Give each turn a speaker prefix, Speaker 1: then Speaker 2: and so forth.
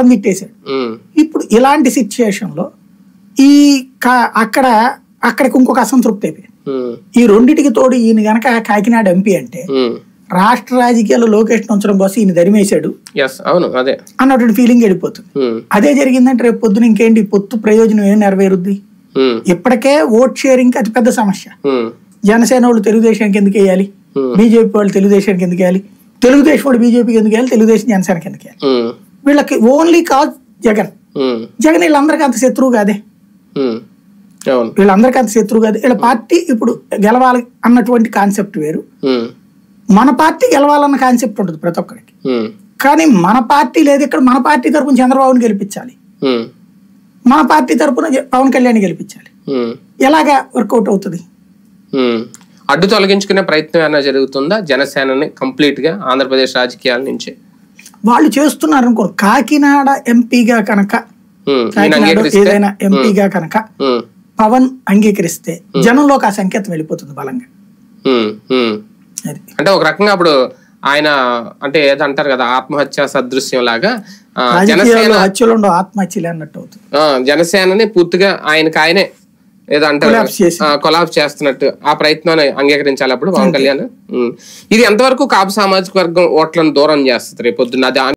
Speaker 1: తప్పని తిట్టేశాడు
Speaker 2: ఉమ్,
Speaker 1: ఇప్పుడు ఇలాంటి సిచ్యుయేషన్లో ఈ కా- అక్కడ అక్కడికి ఇంకొక అసంతృప్తి అయిపోయింది
Speaker 2: ఉమ్,
Speaker 1: ఈ రెండిటికి తోడు ఈయన గనక కాకినాడ ఎంపీ అంటే
Speaker 2: ఉమ్.
Speaker 1: రాష్ట్ర రాజకీయాల్లో లోకేష్ ఉంచడం కోసం ఈయన దరిమేశాడు
Speaker 2: ఎస్ అవును అదే
Speaker 1: అన్నటువంటి ఫీలింగ్ వెళ్ళిపోతుంది
Speaker 2: ఉమ్,
Speaker 1: అదే జరిగిందంటే రేపు పొద్దున ఇంకేంటి పొత్తు ప్రయోజనం ఏం నెరవేరుద్ది
Speaker 2: ఉమ్,
Speaker 1: ఇప్పటికే ఓట్ షేరింగ్ అతి పెద్ద సమస్య
Speaker 2: ఉమ్,
Speaker 1: జనసేన వాళ్ళు తెలుగుదేశానికి ఎందుకు వేయాలి
Speaker 2: Hmm.
Speaker 1: బీజేపీ వాళ్ళు తెలుగుదేశానికి ఎందుకు వేయాలి తెలుగుదేశం వాడు బీజేపీకి ఎందుకు వేయాలి తెలుగుదేశం జనసేనకి ఎందుకు వేయాలి
Speaker 2: ఉమ్,
Speaker 1: వీళ్ళకి only cause Jagan
Speaker 2: um,
Speaker 1: Jagan వీళ్ళందరికీ అంత శత్రువు కాదే
Speaker 2: ఉమ్. అవును
Speaker 1: వీళ్ళందరికీ అంత శత్రువు కాదు వీళ్ళ పార్టీ ఇప్పుడు గెలవాలి అన్నటువంటి కాన్సెప్ట్ వేరు
Speaker 2: ఉమ్,
Speaker 1: మన పార్టీ గెలవాలన్న కాన్సెప్ట్ ఉంటుంది ప్రతి ఒక్కరికి
Speaker 2: ఉమ్,
Speaker 1: కానీ మన పార్టీ లేదు ఇక్కడ మన పార్టీ తరపున చంద్రబాబుని గెలిపించాలి
Speaker 2: ఉమ్,
Speaker 1: మన పార్టీ తరపున జ- పవన్ కళ్యాణ్ గెలిపించాలి
Speaker 2: ఉమ్,
Speaker 1: ఎలాగా వర్కౌట్ అవుతుంది
Speaker 2: ఉమ్. అడ్డు తొలగించుకునే ప్రయత్నం ఏమైనా జరుగుతుందా జనసేనని కంప్లీట్ గా ఆంధ్రప్రదేశ్ రాజకీయాల నుంచి
Speaker 1: వాళ్ళు చేస్తున్నారు అనుకో కాకినాడ ఎంపీగా కనుక
Speaker 2: ఉమ్, ఈయన
Speaker 1: కాకినాడ
Speaker 2: అంగీకరిస్తే
Speaker 1: ఏదైనా ఎంపీగా కనుక
Speaker 2: ఉమ్,
Speaker 1: పవన్ అంగీకరిస్తే జనంలోకి ఆ సంకేతం వెళ్ళిపోతుంది బలంగా
Speaker 2: ఉమ్, ఉమ్.
Speaker 1: అది
Speaker 2: అంటే ఒక రకంగా అప్పుడు ఆయన అంటే ఏదంటారు కదా ఆత్మహత్య సదృశ్యం లాగా ఆ,
Speaker 1: రాజకీయాల్లో
Speaker 2: జనసేన
Speaker 1: హత్యలు ఉండవు ఆత్మహత్యలే అన్నట్టు అవుతుంది
Speaker 2: ఆ, జనసేనని పూర్తిగా ఆయనకి ఆయనే ఏదో అంటారు
Speaker 1: Collapse చేసి.
Speaker 2: కొలాబ్స్ చేస్తున్నట్టు ఆ ప్రయత్నాన్ని అంగీకరించాలి అప్పుడు పవన్ కళ్యాణ్ ఉమ్. ఇది ఎంతవరకు కాపు సామాజిక వర్గం ఓట్లను దూరం చేస్తుంది రేపు పొద్దున్న అది